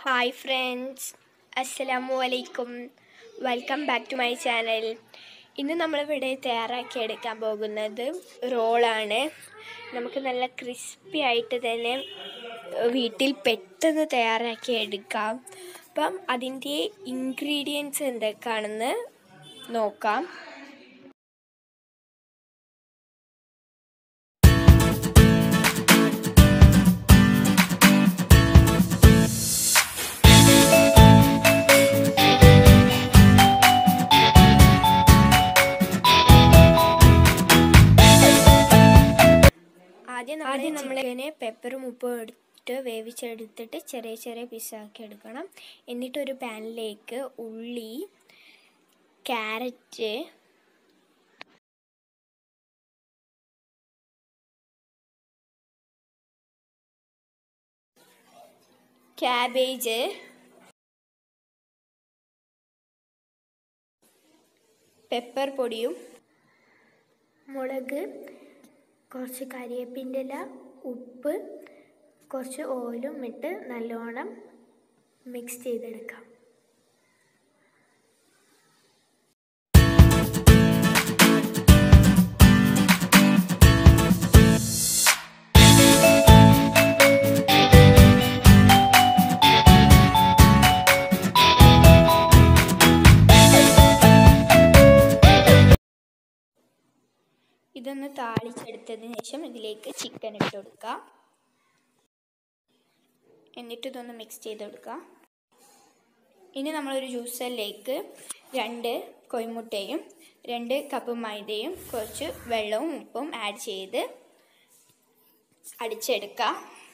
hi friends അസ്സലാമു അലൈക്കും welcome back to my channel ഇന്ന് നമ്മളിവിടെ തയ്യാറാക്കി എടുക്കാൻ പോകുന്നത് റോളാണ് നമുക്ക് നല്ല ക്രിസ്പി ആയിട്ട് തന്നെ വീട്ടിൽ പെട്ടെന്ന് തയ്യാറാക്കി എടുക്കാം അപ്പം അതിൻ്റെ ഇൻഗ്രീഡിയൻസ് എന്തൊക്കെയാണെന്ന് നോക്കാം ആദ്യം ആദ്യം നമ്മളിങ്ങനെ പെപ്പറും ഉപ്പും എടുത്ത് വേവിച്ചെടുത്തിട്ട് ചെറിയ ചെറിയ പീസാക്കി എടുക്കണം എന്നിട്ട് ഒരു പാനിലേക്ക് ഉള്ളി ക്യാരറ്റ് ക്യാബേജ് പെപ്പർ പൊടിയും മുളക് കുറച്ച് കരിയേപ്പിൻ്റെ ഇല ഉപ്പ് കുറച്ച് ഓയിലും ഇട്ട് നല്ലോണം മിക്സ് ചെയ്തെടുക്കാം ഇതൊന്ന് താളിച്ചെടുത്തതിന് ശേഷം ഇതിലേക്ക് ചിക്കൻ ഇട്ട് കൊടുക്കുക എന്നിട്ട് ഇതൊന്ന് മിക്സ് ചെയ്ത് കൊടുക്കുക ഇനി നമ്മളൊരു ജ്യൂസറിലേക്ക് രണ്ട് കൊയ്മുട്ടയും രണ്ട് കപ്പ് മൈദയും കുറച്ച് വെള്ളവും ഉപ്പും ആഡ് ചെയ്ത് അടിച്ചെടുക്കുക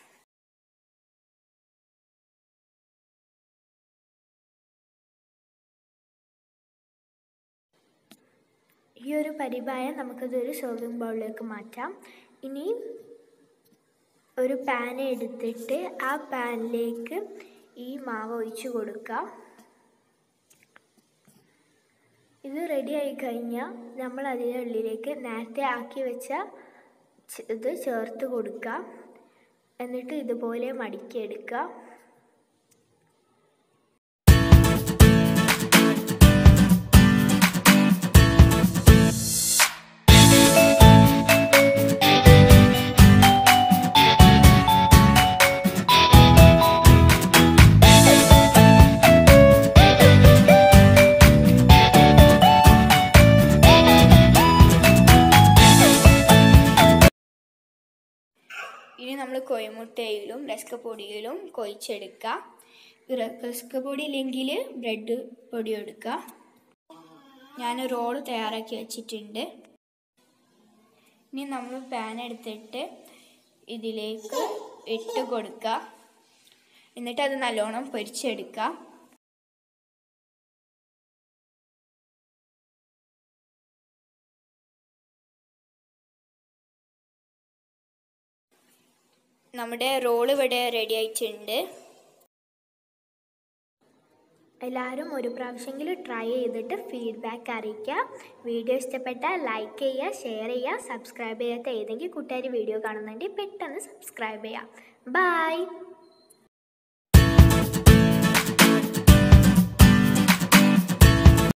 ഈ ഒരു പരിപായം നമുക്കതൊരു സെർവിങ് ബൗളിലേക്ക് മാറ്റാം ഇനി ഒരു പാൻ എടുത്തിട്ട് ആ പാനിലേക്ക് ഈ മാവ് ഒഴിച്ച് കൊടുക്കുക ഇത് റെഡി ആയി കഴിഞ്ഞാൽ നമ്മൾ അതിൻ്റെ ഉള്ളിലേക്ക് നേരത്തെ ആക്കി വെച്ച ഇത് ചേർത്ത് കൊടുക്കുക എന്നിട്ട് ഇതുപോലെ മടക്കിയെടുക്കുക ഇനി നമ്മൾ കോഴിമുട്ടയിലും റസ്ക പൊടിയിലും കൊഴിച്ചെടുക്കുക റസ്ക പൊടി ഇല്ലെങ്കിൽ ബ്രെഡ് പൊടി എടുക്കുക ഞാൻ റോള് തയ്യാറാക്കി വെച്ചിട്ടുണ്ട് ഇനി നമ്മൾ പാൻ എടുത്തിട്ട് ഇതിലേക്ക് ഇട്ട് കൊടുക്കുക എന്നിട്ട് അത് നല്ലോണം പൊരിച്ചെടുക്കുക നമ്മുടെ റോൾ ഇവിടെ റെഡി ആയിട്ടുണ്ട് എല്ലാവരും ഒരു പ്രാവശ്യമെങ്കിലും ട്രൈ ചെയ്തിട്ട് ഫീഡ്ബാക്ക് അറിയിക്കുക വീഡിയോ ഇഷ്ടപ്പെട്ടാൽ ലൈക്ക് ചെയ്യുക ഷെയർ ചെയ്യുക സബ്സ്ക്രൈബ് ചെയ്യാത്ത ഏതെങ്കിലും കൂട്ടുകാർ വീഡിയോ കാണുന്നുണ്ടെങ്കിൽ പെട്ടെന്ന് സബ്സ്ക്രൈബ് ചെയ്യുക ബൈ